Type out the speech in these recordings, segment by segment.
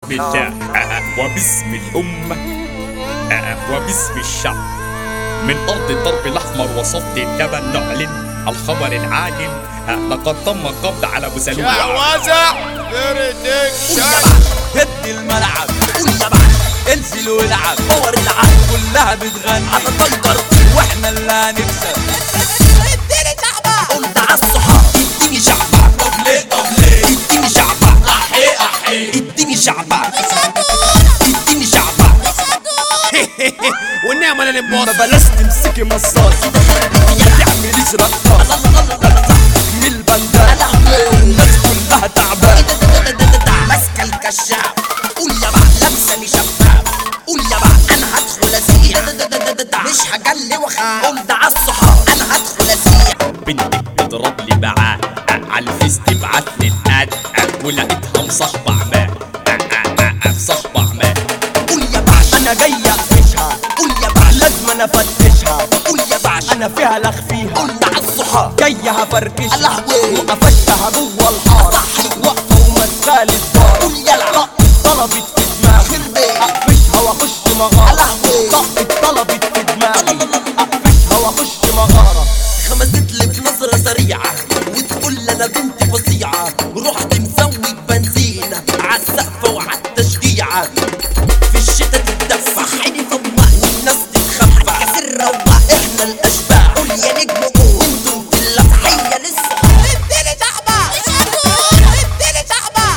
الله وباسم الأمة وباسم الشعب من أرض الضرب الأحمر وصفت الجبل نعلن الخبر العاجل لقد تم القبض على أبو سلول وزع فريدك هد الملعب قول يا بعد انزل والعب باور العب كلها بتغني على طنجر واحنا اللي هنكسب اديني تعبان قلت على الصحاب اديني شعبة طب ليه طب ليه اديني شعبة احي احي اديني شعبة اديني شعبة والنعمة اللي ما نبوظ بلاش تمسكي مصاص ما تعمليش رقاص من البندان الناس كلها تعبان ماسكه الكشاف قول يا بعد لابسه شفاف قول يا بعد انا هدخل اسيح مش هجلي واخاف قلت على الصحاب انا هدخل اسيح بنتك تضرب لي بعاد على الفيس تبعت لي الاد ولقيتها مصاحبة عماه مصاحبة عماه قول يا بعد انا جاي اقفشها قول يا بعد لازم انا افتشها قول يا بعد انا فيها لخ فيها قلت على الصحاب جاي هفركشها لهوي. وقفشتها جوه الحاره واقفه ومسالة الدار قول يلا طلبت في دماغي خربي اقفشها واخش مغاره لهوي. طقت طلبت في دماغي اقفشها واخش مغاره خمست لي بنظرة سريعة وتقول لي انا بنت فظيعة رحت مسوي بنزين عالسقف وعالتشجيعة في الشتا تتدفع عيني فمع والناس تتخفى كسر روح احنا الاشباح قول يا نجم قول انتم في اللفحية لسه اديني تعبة اديني تعبة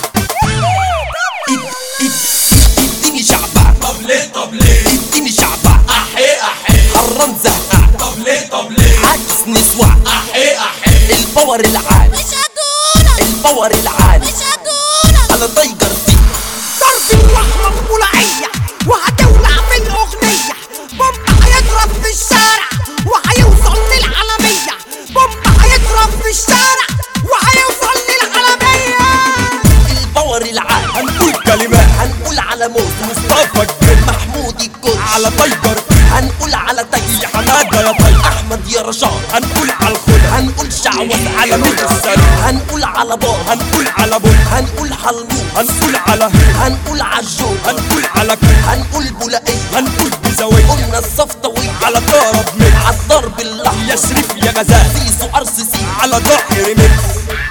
اديني شعبة طب ليه طب ليه اديني شعبة احي احي حران زهقان طب ليه طب ليه عكس نسوان احي احي الباور العالي الباور العالي انا تايجر فيه ضرب اللحمة الفلعية وهتولع في الأغنية بومب هيضرب في الشارع وهيوصل للعالمية بومب هيضرب في الشارع وهيوصل للعالمية الباور العالي هنقول كلمات هنقول على موت مصطفى الجن محمود الكل على تايجر هنقول على تايسي يا حماده يا طيب أحمد يا رشاد هنقول على الخدع هنقول شعوذ على مين السلام هنقول على بار هنقول على بول هنقول حلموت هنقول على هنقول عالجود هنقول على كل هنقول بولائية هنقول بزاوية قلنا الصفطوية على طرب ميكس عالضرب الأحمر يا شريف يا غزال سيسو أرسسي على ظهر ميكس